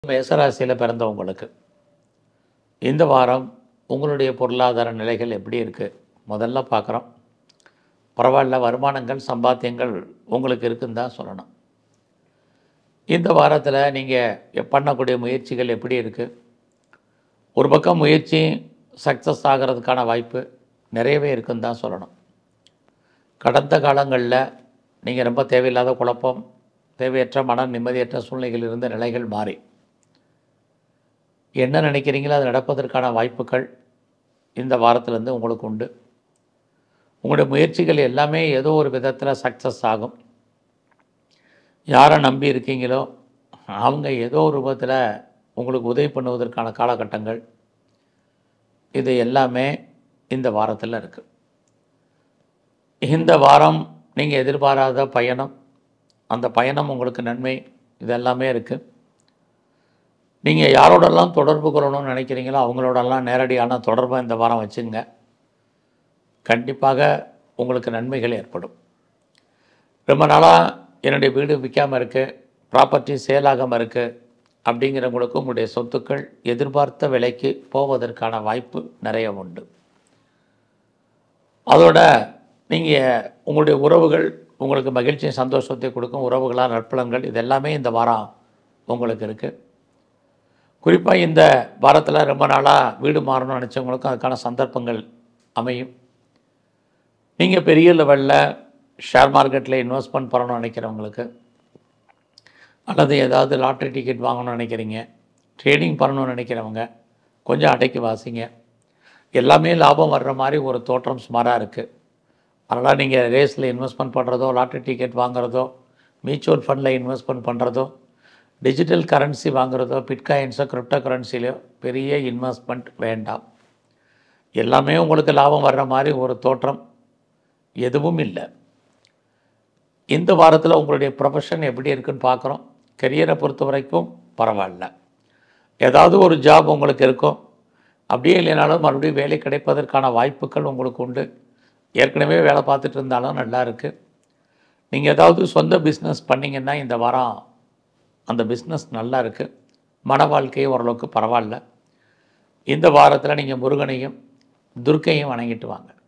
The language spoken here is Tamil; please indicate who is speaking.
Speaker 1: மேசராசியில் பிறந்தவங்களுக்கு இந்த வாரம் உங்களுடைய பொருளாதார நிலைகள் எப்படி இருக்குது முதல்ல பார்க்குறோம் பரவாயில்ல வருமானங்கள் சம்பாத்தியங்கள் உங்களுக்கு இருக்குன்னு தான் சொல்லணும் இந்த வாரத்தில் நீங்கள் பண்ணக்கூடிய முயற்சிகள் எப்படி இருக்குது ஒரு பக்கம் முயற்சி சக்ஸஸ் ஆகிறதுக்கான வாய்ப்பு நிறையவே இருக்குன்னு தான் சொல்லணும் கடந்த காலங்களில் நீங்கள் ரொம்ப தேவையில்லாத குழப்பம் தேவையற்ற மன நிம்மதியற்ற சூழ்நிலையில் இருந்த நிலைகள் மாறி என்ன நினைக்கிறீங்களோ அது நடப்பதற்கான வாய்ப்புகள் இந்த வாரத்திலேருந்து உங்களுக்கு உண்டு உங்களுடைய முயற்சிகள் எல்லாமே ஏதோ ஒரு விதத்தில் சக்ஸஸ் ஆகும் யாரை நம்பி இருக்கீங்களோ அவங்க ஏதோ ஒரு ரூபத்தில் உங்களுக்கு உதவி பண்ணுவதற்கான காலகட்டங்கள் இது எல்லாமே இந்த வாரத்தில் இருக்குது இந்த வாரம் நீங்கள் எதிர்பாராத பயணம் அந்த பயணம் உங்களுக்கு நன்மை இதெல்லாமே இருக்குது நீங்கள் யாரோடெல்லாம் தொடர்பு கொள்ளணும்னு நினைக்கிறீங்களோ அவங்களோடெல்லாம் நேரடியான தொடர்பை இந்த வாரம் வச்சுங்க கண்டிப்பாக உங்களுக்கு நன்மைகள் ஏற்படும் ரொம்ப நாளாக என்னுடைய வீடு விற்காமல் இருக்குது ப்ராப்பர்ட்டி சேல் ஆகாமல் இருக்குது அப்படிங்கிறவங்களுக்கு உங்களுடைய சொத்துக்கள் எதிர்பார்த்த விலைக்கு போவதற்கான வாய்ப்பு நிறைய உண்டு அதோட நீங்கள் உங்களுடைய உறவுகள் உங்களுக்கு மகிழ்ச்சியும் சந்தோஷத்தை கொடுக்கும் உறவுகளாக நற்பலன்கள் இது எல்லாமே இந்த வாரம் உங்களுக்கு இருக்குது குறிப்பாக இந்த வாரத்தில் ரொம்ப நாளாக வீடு மாறணும்னு நினச்சவங்களுக்கும் அதுக்கான சந்தர்ப்பங்கள் அமையும் நீங்கள் பெரிய லெவலில் ஷேர் மார்க்கெட்டில் இன்வெஸ்ட்மெண்ட் பண்ணணும்னு நினைக்கிறவங்களுக்கு அல்லது ஏதாவது லாட்ரி டிக்கெட் வாங்கணும்னு நினைக்கிறீங்க ட்ரேடிங் பண்ணணும்னு நினைக்கிறவங்க கொஞ்சம் அடைக்கி வாசிங்க எல்லாமே லாபம் வர்ற மாதிரி ஒரு தோற்றம் சுமாராக இருக்குது அதனால் நீங்கள் ரேஸில் இன்வெஸ்ட்மெண்ட் பண்ணுறதோ லாட்ரி டிக்கெட் வாங்குறதோ மியூச்சுவல் ஃபண்டில் இன்வெஸ்ட்மெண்ட் பண்ணுறதோ டிஜிட்டல் கரன்சி வாங்குறதோ பிட்காயின்ஸோ கிரிப்டோ கரன்சிலையோ பெரிய இன்வெஸ்ட்மெண்ட் வேண்டாம் எல்லாமே உங்களுக்கு லாபம் வர்ற மாதிரி ஒரு தோற்றம் எதுவும் இல்லை இந்த வாரத்தில் உங்களுடைய ப்ரொஃபஷன் எப்படி இருக்குன்னு பார்க்குறோம் கெரியரை பொறுத்த வரைக்கும் பரவாயில்ல ஏதாவது ஒரு ஜாப் உங்களுக்கு இருக்கும் அப்படியே இல்லைனாலும் மறுபடியும் வேலை கிடைப்பதற்கான வாய்ப்புகள் உங்களுக்கு உண்டு ஏற்கனவே வேலை பார்த்துட்டு இருந்தாலும் நல்லா இருக்குது நீங்கள் ஏதாவது சொந்த பிஸ்னஸ் பண்ணிங்கன்னா இந்த வாரம் அந்த பிஸ்னஸ் நல்லா இருக்குது மன வாழ்க்கை ஓரளவுக்கு பரவாயில்ல இந்த வாரத்தில் நீங்கள் முருகனையும் துர்க்கையும் வணங்கிட்டு வாங்க